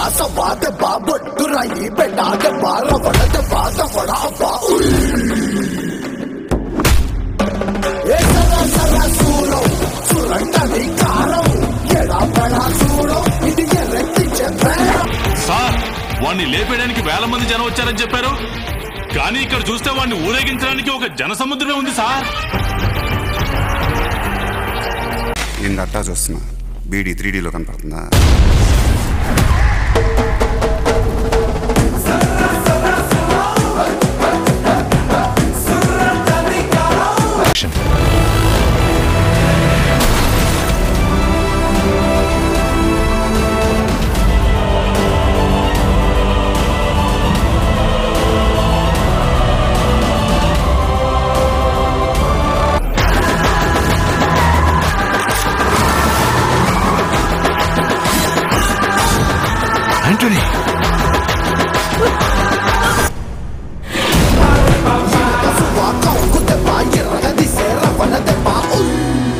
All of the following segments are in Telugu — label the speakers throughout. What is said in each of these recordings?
Speaker 1: ರಾಸವಾದ ಬಾಬಟ್ಟು ರಾಯಿ ಬೆಟ್ಟಾದ ಬಾರ ಒಳದ ಬಾದ ಒಳ ಬಾ ఏ సర సర సూరం సురంగని కారం ఎడా బడా సూరం ఇది ఎర్రెత్తించే బేరం
Speaker 2: సార్ వాణ్ణి లేపేయడానికి వేల మంది జనం వచ్చారని చెప్పారు కానీ ఇక్కడ చూస్తే వాణ్ణి ఊరేగించడానికి ఒక జనసముద్రమే ఉంది సార్
Speaker 3: నేను గట్టా చూస్తున్నా బీడీ త్రీ డీలో కనపడుతుందా
Speaker 4: ఆంటోనీ
Speaker 1: వాక ఉక్కుతే బా ఎర్రగది సేర వనదే బా ఉయ్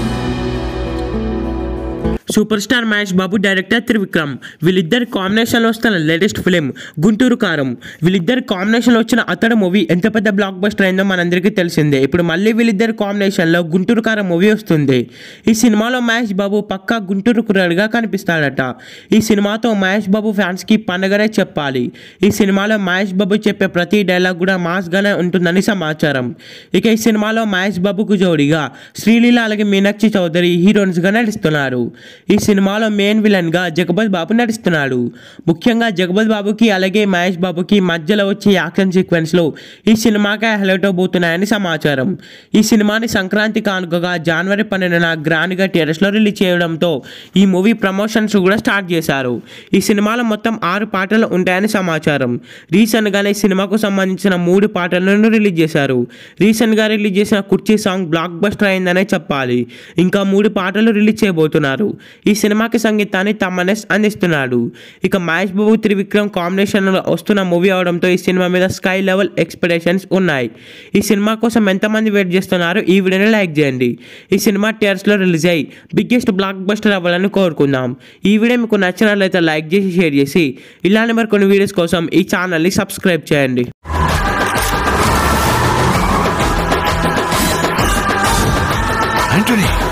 Speaker 5: super star Mahesh Babu director Trivikram వీళ్ళిద్దరి కాంబినేషన్లో వస్తున్న లేటెస్ట్ ఫిలిం గుంటూరు కారం వీళ్ళిద్దరి కాంబినేషన్లో వచ్చిన అతడు మూవీ ఎంత పెద్ద బ్లాక్ బస్టర్ అయిందో మనందరికీ తెలిసిందే ఇప్పుడు మళ్ళీ వీళ్ళిద్దరి కాంబినేషన్లో గుంటూరు కారం మూవీ వస్తుంది ఈ సినిమాలో మహేష్ బాబు పక్కా గుంటూరు కుర్రాడిగా కనిపిస్తాడట ఈ సినిమాతో మహేష్ బాబు ఫ్యాన్స్కి పండగనే చెప్పాలి ఈ సినిమాలో మహేష్ బాబు చెప్పే ప్రతి డైలాగ్ కూడా మాస్గానే ఉంటుందని సమాచారం ఇక ఈ సినిమాలో మహేష్ బాబుకు జోడిగా శ్రీలీల అలాగే మీనాక్షి చౌదరి హీరోయిన్స్గా నటిస్తున్నారు ఈ సినిమాలో మెయిన్ విలన్గా జగపత్ బాబు నటిస్తున్నాడు ముఖ్యంగా జగపత్ బాబుకి అలాగే మహేష్ బాబుకి మధ్యలో వచ్చే యాక్షన్ సీక్వెన్స్లో ఈ సినిమాకే హైలైట్ అవబోతున్నాయని సమాచారం ఈ సినిమాని సంక్రాంతి కానుకగా జనవరి పన్నెండున గ్రాండ్గా థియేటర్స్లో రిలీజ్ చేయడంతో ఈ మూవీ ప్రమోషన్స్ కూడా స్టార్ట్ చేశారు ఈ సినిమాలో మొత్తం ఆరు పాటలు ఉంటాయని సమాచారం రీసెంట్గానే ఈ సినిమాకు సంబంధించిన మూడు పాటలను రిలీజ్ చేశారు రీసెంట్గా రిలీజ్ చేసిన కుర్చీ సాంగ్ బ్లాక్ బస్టర్ అయిందనే చెప్పాలి ఇంకా మూడు పాటలు రిలీజ్ చేయబోతున్నారు ఈ సినిమాకి సంగీతాన్ని తమ్మనెస్ అందిస్తున్నాడు ఇక మహేష్ బాబు త్రివిక్రమ్ కాంబినేషన్లో వస్తున్న మూవీ అవడంతో ఈ సినిమా మీద స్కై లెవెల్ ఎక్స్పెక్టేషన్స్ ఉన్నాయి ఈ సినిమా కోసం ఎంతమంది వెయిట్ చేస్తున్నారు ఈ వీడియోని లైక్ చేయండి ఈ సినిమా థియేటర్స్లో రిలీజ్ అయ్యి బిగ్గెస్ట్ బ్లాక్ బస్టర్ అవ్వాలని కోరుకుందాం ఈ వీడియో మీకు నచ్చినట్లయితే లైక్ చేసి షేర్ చేసి ఇలాంటి మరికొన్ని వీడియోస్ కోసం ఈ ఛానల్ని సబ్స్క్రైబ్ చేయండి
Speaker 4: ఆంటోనీ